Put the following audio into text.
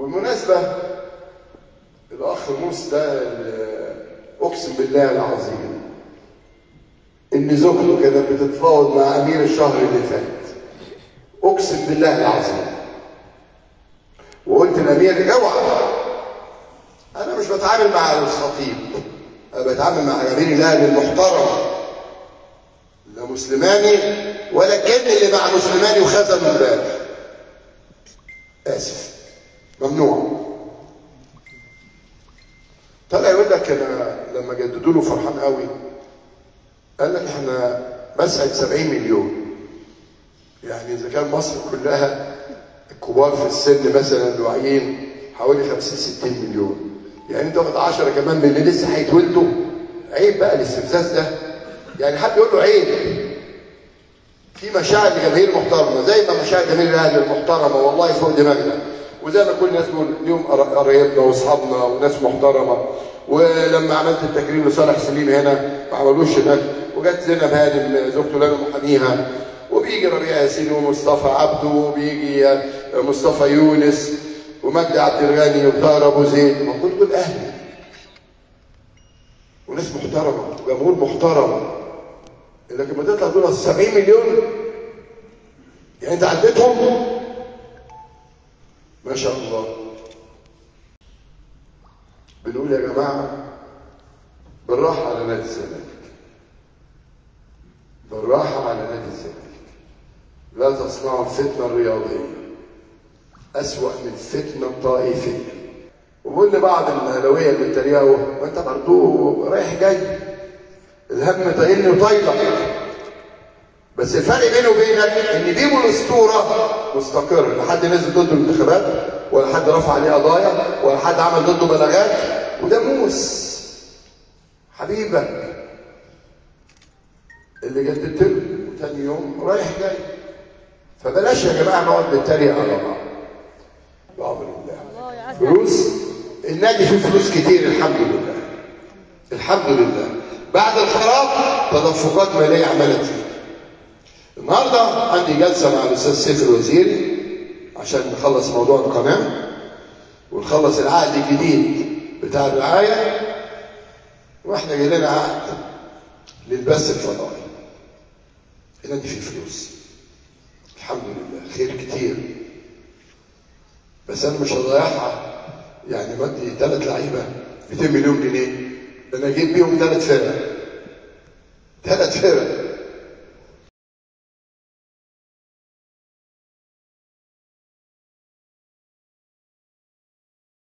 وبالمناسبة الأخ موسى ده أقسم بالله العظيم إن زوجته كانت بتتفاوض مع أمير الشهر اللي فات أقسم بالله العظيم وقلت للأمير اوعى أنا مش بتعامل مع الخطيب أنا بتعامل مع أمير الأهل المحترم لا مسلماني ولا كان اللي مع مسلماني وخزن امبارح آسف ممنوع طلع يقول لك انا لما جددوا له فرحان قوي قال لك احنا مسعد 70 مليون يعني اذا كان مصر كلها الكبار في السن مثلا الواعيين حوالي 50 60 مليون يعني انت واخد 10 كمان من اللي لسه هيتولدوا عيب بقى الاستفزاز ده يعني حد يقول له عيب في مشاعر لجماهير محترمه زي ما مشاعر جماهير الاهلي المحترمه والله فوق دماغنا وزي ما كل الناس بيقول اليوم قرايبنا واصحابنا وناس محترمه ولما عملت التكريم لصالح سليم هنا ما عملوش هناك وجت زينب هانم زوجته لنا محاميها وبيجي ربيع ياسين ومصطفى عبده وبيجي مصطفى يونس ومجدي عبد الغني وطاهر ابو زيد المفروض دول اهلي وناس محترمه وجمهور محترم لكن ما تطلع دول 70 مليون يعني انت عديتهم ما شاء الله بنقول يا جماعه بالراحه على نادي الزمالك بالراحه على نادي الزمالك لا تصنعوا الفتنه الرياضيه اسوا من الفتنه الطائفيه وبقول لبعض الاهلاويه اللي بيتريقوا ما انت برضه رايح جاي الهم طايلني وطايلك بس الفرق بينه وبينك ان بيبو الاسطوره مستقر لا حد نزل ضده الانتخابات ولا حد رفع عليه قضايا ولا حد عمل ضده بلاغات وده موس حبيبك اللي جددت له وتاني يوم رايح جاي فبلاش يا جماعه نقعد نتريق على بعض بعض الله فلوس النادي فيه فلوس كتير الحمد لله الحمد لله بعد الخراب تدفقات ماليه عملت فيه النهارده عندي جلسه مع الاستاذ سيف الوزيري عشان نخلص موضوع القناه ونخلص العقد الجديد بتاع الرعايه واحنا جاي لنا عقد للبث الفضائي النادي فيه فلوس الحمد لله خير كتير بس انا مش هضيعها يعني بدي ثلاث لعيبه 200 مليون جنيه ده انا اجيب بيهم ثلاث فرق ثلاث فرق